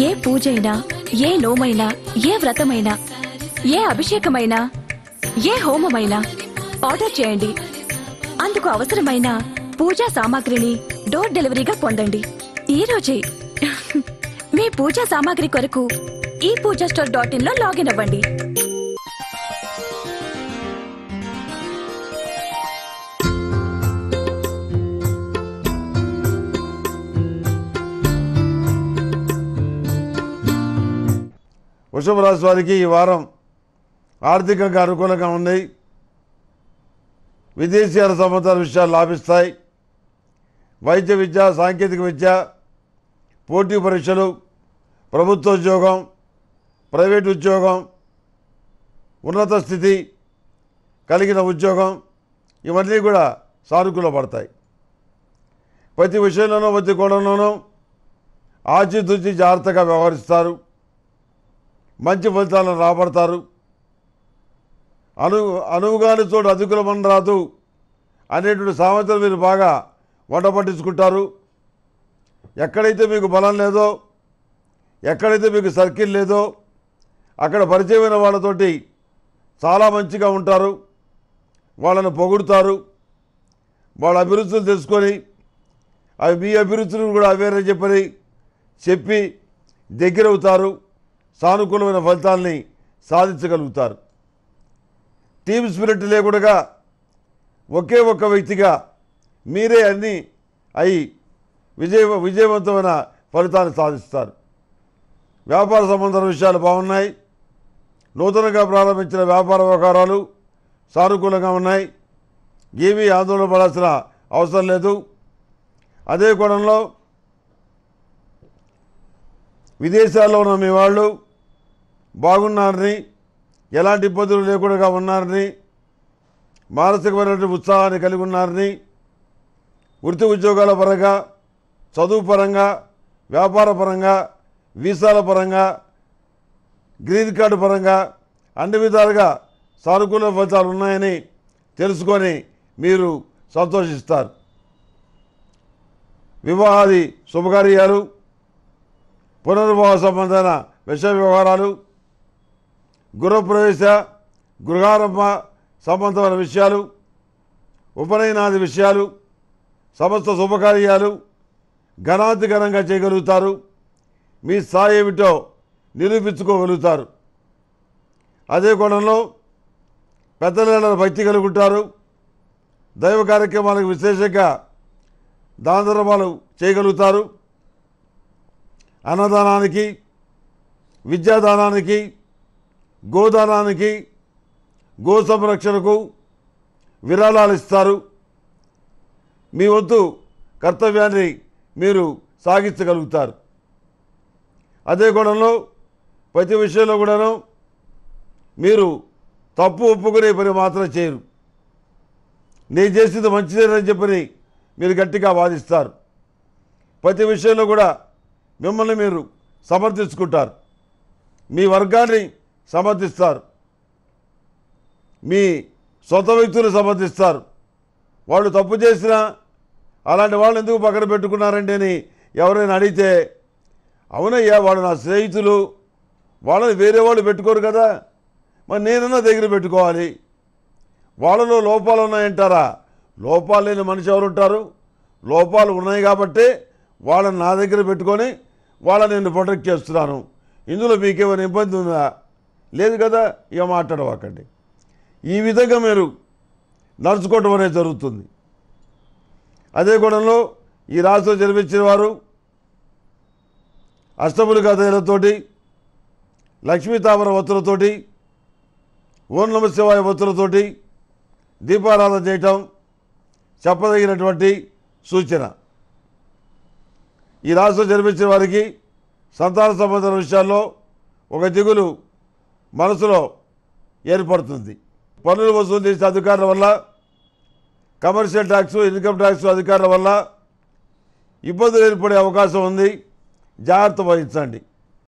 ఏ పూజైనా ఏ నోమైనా ఏ వ్రతమైనా ఏ అభిషేకమైనా ఏ హోమమైనా ఆర్డర్ చేయండి అందుకు అవసరమైన పూజా సామాగ్రిని డోర్ డెలివరీగా పొందండి ఈ రోజే మీ పూజా సామాగ్రి కొరకు ఈ పూజా స్టోర్ డాట్ ఇన్ లో లాగిన్ అవ్వండి వృషభ రాశి వారికి ఈ వారం ఆర్థికంగా అనుకూలంగా ఉంది విదేశీయాల సంబంధాల విషయాలు లాభిస్తాయి వైద్య విద్య సాంకేతిక విద్య పోటీ పరీక్షలు ప్రభుత్వ ఉద్యోగం ప్రైవేట్ ఉద్యోగం ఉన్నత స్థితి కలిగిన ఉద్యోగం ఇవన్నీ కూడా సానుకూల పడతాయి ప్రతి విషయంలోనూ ప్రతి కోణంలోనూ ఆచితూచి జాగ్రత్తగా వ్యవహరిస్తారు మంచి ఫలితాలను రాబడతారు అను అనువుగాని చోటు అధికులమని రాదు అనేటువంటి సామెతలు మీరు బాగా వంట పట్టించుకుంటారు ఎక్కడైతే మీకు బలం లేదో ఎక్కడైతే మీకు సర్కిల్ లేదో అక్కడ పరిచయమైన వాళ్ళతోటి చాలా మంచిగా ఉంటారు వాళ్ళను పొగుడుతారు వాళ్ళ అభిరుచులు తెలుసుకొని అవి మీ అభిరుచులను కూడా అవేరే చెప్పని చెప్పి దగ్గరవుతారు సానుకూలమైన ఫలితాల్ని సాధించగలుగుతారు టీమ్ స్పిరిట్ లేకుండా ఒకే ఒక్క వ్యక్తిగా మీరే అన్నీ అయి విజయ విజయవంతమైన ఫలితాన్ని సాధిస్తారు వ్యాపార సంబంధాల విషయాలు బాగున్నాయి నూతనంగా ప్రారంభించిన వ్యాపార వ్యవహారాలు సానుకూలంగా ఉన్నాయి ఏమీ ఆందోళన పడాల్సిన అవసరం లేదు అదే కోణంలో విదేశాల్లో ఉన్న మీ వాళ్ళు బాగున్నారని ఎలాంటి ఇబ్బందులు లేకుండా ఉన్నారని మానసికమైనటువంటి ఉత్సాహాన్ని కలిగి ఉన్నారని వృత్తి ఉద్యోగాల పరంగా చదువు పరంగా వ్యాపార పరంగా వీసాల పరంగా గ్రీన్ కార్డు పరంగా అన్ని విధాలుగా సానుకూల ఫలితాలు ఉన్నాయని తెలుసుకొని మీరు సంతోషిస్తారు వివాహాది శుభకార్యాలు పునర్వివాహ సంబంధమైన విషయ వ్యవహారాలు గృహప్రవేశ గృహారంభ సంబంధమైన విషయాలు ఉపనయనాది విషయాలు సమస్త శుభకార్యాలు ఘనాతిఘనంగా చేయగలుగుతారు మీ స్థాయి ఏమిటో నిరూపించుకోగలుగుతారు అదే కోణంలో పెద్దల భక్తి కలుగుంటారు దైవ కార్యక్రమాలకు విశేషంగా దాన ధర్మాలు చేయగలుగుతారు అన్నదానానికి విద్యాదానానికి గోదానానికి గో సంరక్షణకు విరాళాలు ఇస్తారు మీ వంతు కర్తవ్యాన్ని మీరు సాగించగలుగుతారు అదే కోణంలో ప్రతి విషయంలో కూడాను మీరు తప్పు ఒప్పుకునే పని మాత్రం చేయరు నేను చేసింది మంచిదేనని చెప్పని మీరు గట్టిగా వాదిస్తారు ప్రతి విషయంలో కూడా మిమ్మల్ని మీరు సమర్థించుకుంటారు మీ వర్గాన్ని సమర్థిస్తారు మీ సొంత వ్యక్తులు సమర్థిస్తారు వాళ్ళు తప్పు చేసినా అలాంటి వాళ్ళు ఎందుకు పక్కన పెట్టుకున్నారండి అని ఎవరైనా అడిగితే అవునయ్యా వాళ్ళు నా స్నేహితులు వాళ్ళని వేరే వాళ్ళు పెట్టుకోరు కదా మరి నేనన్నా దగ్గర పెట్టుకోవాలి వాళ్ళలో లోపాలు ఉన్నాయంటారా లోపాలు లేని మనిషి ఎవరు ఉంటారు లోపాలు ఉన్నాయి కాబట్టి వాళ్ళని నా దగ్గర పెట్టుకొని వాళ్ళని నేను ప్రొటెక్ట్ చేస్తున్నాను ఇందులో మీకేమైనా ఇబ్బంది ఉందా లేదు కదా ఇక మాట్లాడవాకండి ఈ విధంగా మీరు నడుచుకోవటం అనేది జరుగుతుంది అదే కోణంలో ఈ రాష్ట్రం జన్మించిన వారు అష్టములు కథలతోటి లక్ష్మీ తామర ఒత్తులతోటి ఓం నమ శివాయ ఒత్తులతోటి దీపారాధన చేయటం చెప్పదగినటువంటి సూచన ఈ రాష్ట్రం జన్మించిన వారికి సంతాన సంబంధం విషయాల్లో ఒక దిగులు మనసులో ఏర్పడుతుంది పన్నులు వసూలు చేసే అధికారుల వల్ల కమర్షియల్ ట్యాక్స్ ఇన్కమ్ ట్యాక్స్ అధికారుల వల్ల ఇబ్బందులు ఏర్పడే అవకాశం ఉంది జాగ్రత్త వహించండి